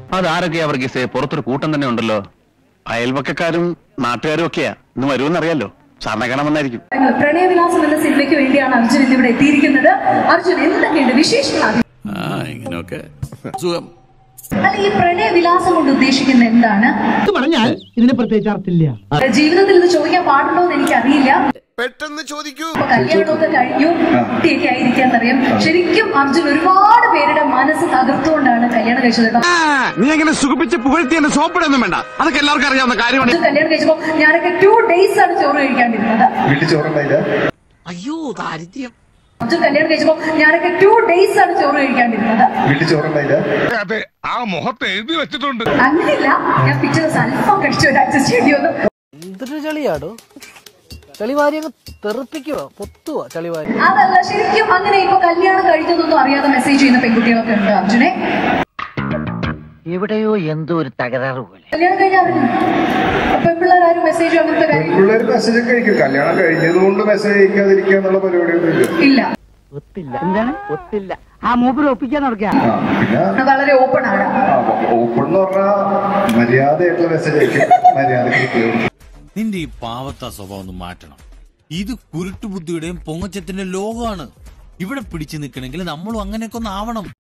അതാരൊക്കെയാ വർഗീസേ പുറത്തൊരു കൂട്ടം തന്നെ ഉണ്ടല്ലോ അയൽവക്കക്കാരും നാട്ടുകാരും ഒക്കെയാ ഇന്ന് വരുമെന്നറിയാലോ സാറിനെ കാണാൻ വന്നായിരിക്കും പ്രണയവിലാസം എന്ന സിനിമയ്ക്ക് വേണ്ടിയാണ് അർജുൻ ഇന്ന് ഇവിടെ എത്തിയിരിക്കുന്നത് അർജുൻ എന്തൊക്കെയുണ്ട് വിശേഷങ്ങൾ ആ ഇങ്ങനെയൊക്കെ സുഖം അല്ല ഈ പ്രണയവിലാസം കൊണ്ട് ഉദ്ദേശിക്കുന്നത് എന്താണ് പറഞ്ഞാൽ ഇതിന് പ്രത്യേകിച്ച് അർത്ഥമില്ല ജീവിതത്തിൽ ഇത് ചോദിക്കാൻ പാടുണ്ടോ എന്ന് എനിക്കറിയില്ല പെട്ടെന്ന് ചോദിക്കൂ ഇപ്പൊ കല്യാണമൊക്കെ കഴിഞ്ഞു കുട്ടിയൊക്കെ ആയിരിക്കാന്നറിയാം ശരിക്കും അർജുൻ ഒരുപാട് പേരുടെ മനസ്സ് തകർത്തുകൊണ്ടാണ് കല്യാണം കഴിച്ചത് കേട്ടോ നീ അങ്ങനെ സുഖിപ്പിച്ച് പുകഴ്ത്തി എന്നെ സോപ്പിടൊന്നും വേണ്ട അതൊക്കെ എല്ലാവർക്കും അറിയാവുന്ന കാര്യമാണ് അർജുൻ കല്യാണം കഴിച്ചപ്പോ ഞാനൊക്കെ ടു ഡേയ്സ് ആണ് ചോറ് കഴിക്കാണ്ടിരുന്നത് വീട്ടിൽ ചോറുണ്ടായില്ല അർജുൻ കല്യാണം കഴിച്ചപ്പോ ഞാനൊക്കെ ടു ഡേയ്സ് ആണ് ചോറ് കഴിക്കാണ്ടിരുന്നത് വീട്ടിൽ ചോറുണ്ടായില്ല അതെ ആ മുഖത്ത് എഴുതി വെച്ചിട്ടുണ്ട് അങ്ങനെയില്ല ഞാൻ പിറ്റേ ദിവസം അൽഫാം കഴിച്ചു ഒരു അഡ്ജസ്റ്റ് ചെയ്യേണ്ടി വന്നു എന്തൊരു ചളിയാടോ ചളിവാരി അങ്ങ് തെറിപ്പിക്കുവോ പൊത്തുവോ ചളിവാരി അതല്ല ശരിക്കും അങ്ങനെ ഇപ്പൊ കല്യാണം കഴിക്കുന്നൊന്നും അറിയാതെ മെസ്സേജ് ചെയ്യുന്ന പെൺകുട്ടികളൊക്കെ ഉണ്ട് അർജുനെ എവിടെയോ എന്തോ ഒരു തകരാറ് പോലെ കല്യാണം കഴിഞ്ഞാൽ അറിഞ്ഞു പെൺപിള്ളേരാരും മെസ്സേജ് അങ്ങനത്തെ കാര്യം പിള്ളേർ മെസ്സേജ് ഒക്കെ അയക്കും കല്യാണം കഴിഞ്ഞതുകൊണ്ട് മെസ്സേജ് അയക്കാതിരിക്കുക എന്നുള്ള പരിപാടിയൊന്നും ഇല്ല ഇല്ല ഒത്തില്ല എന്താണ് ഒത്തില്ല ആ മൂപ്പര് ഒപ്പിക്കാൻ നടക്കുക ആ പിന്നെ വളരെ ഓപ്പൺ ആണ് ഓപ്പൺ എന്ന് പറഞ്ഞാൽ മര്യാദയായിട്ടുള്ള മെസ്സേജ് അയക്കും മര്യാദയ്ക്ക് നിന്റെ ഈ പാവത്ത സ്വഭാവം ഒന്ന് മാറ്റണം ഇത് കുരുട്ടുബുദ്ധിയുടെയും പൊങ്ങച്ചത്തിന്റെയും ലോകമാണ് ഇവിടെ പിടിച്ചു നിൽക്കണമെങ്കിൽ നമ്മളും അങ്ങനെയൊക്കെ ഒന്ന് ആവണം